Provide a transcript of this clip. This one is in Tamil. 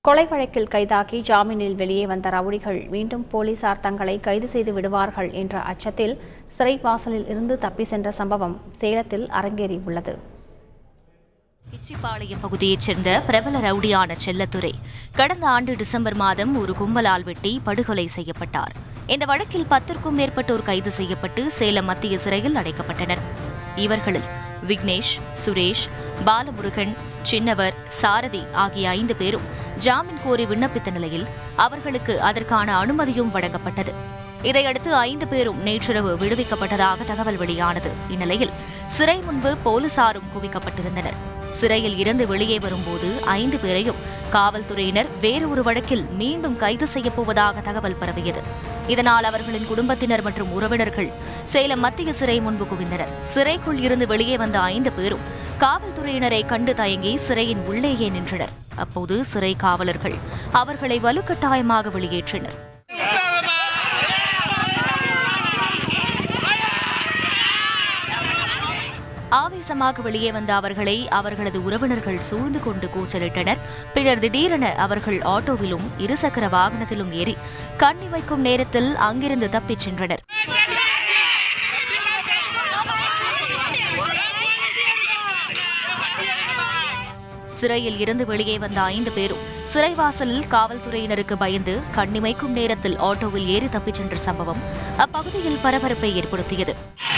கொலை வழக்கில் கைதாகி ஜாமீனில் வெளியே வந்த ரவுடிகள் மீண்டும் போலீசார் தங்களை கைது செய்து விடுவார்கள் என்ற அச்சத்தில் சிறை வாசலில் இருந்து தப்பி சென்ற சம்பவம் சேலத்தில் அரங்கேறியுள்ளது பிச்சிப்பாளையம் பகுதியைச் சேர்ந்த பிரபல ரவுடியான செல்லத்துரை கடந்த ஆண்டு டிசம்பர் மாதம் ஒரு கும்பலால் வெட்டி படுகொலை செய்யப்பட்டார் இந்த வழக்கில் பத்திற்கும் மேற்பட்டோர் கைது செய்யப்பட்டு சேலம் மத்திய சிறையில் அடைக்கப்பட்டனர் இவர்களில் விக்னேஷ் சுரேஷ் பாலமுருகன் சின்னவர் சாரதி ஆகிய ஐந்து பேரும் ஜாமீன் கோரி விண்ணப்பித்த நிலையில் அவர்களுக்கு அதற்கான அனுமதியும் வழங்கப்பட்டது இதையடுத்து ஐந்து பேரும் நேற்றிரவு விடுவிக்கப்பட்டதாக தகவல் வெளியானது இந்நிலையில் சிறை முன்பு போலீசாரும் குவிக்கப்பட்டிருந்தனர் சிறையில் இருந்து வெளியே வரும்போது ஐந்து பேரையும் காவல்துறையினர் வேறு ஒரு வழக்கில் மீண்டும் கைது செய்யப் போவதாக தகவல் பரவியது இதனால் அவர்களின் குடும்பத்தினர் மற்றும் உறவினர்கள் சேலம் மத்திய சிறை முன்பு குவிந்தனர் சிறைக்குள் இருந்து வெளியே வந்த ஐந்து பேரும் காவல்துறையினரை கண்டு தயங்கி சிறையின் உள்ளேயே நின்றனர் அப்போது சிறை காவலர்கள் அவர்களை வலுக்கட்டாயமாக வெளியேற்றினர் ஆவேசமாக வெளியே வந்த அவர்களை அவர்களது உறவினர்கள் சூழ்ந்து கொண்டு கூச்சலிட்டனர் பின்னர் திடீரென அவர்கள் ஆட்டோவிலும் இருசக்கர வாகனத்திலும் ஏறி கண்ணி வைக்கும் நேரத்தில் அங்கிருந்து தப்பிச் சென்றனர் சிறையில் இருந்து வெளியே வந்த ஐந்து பேரும் சிறைவாசலில் காவல்துறையினருக்கு பயந்து கண்ணிமைக்கும் நேரத்தில் ஆட்டோவில் ஏறி தப்பிச் சென்ற சம்பவம் அப்பகுதியில் பரபரப்பை ஏற்படுத்தியது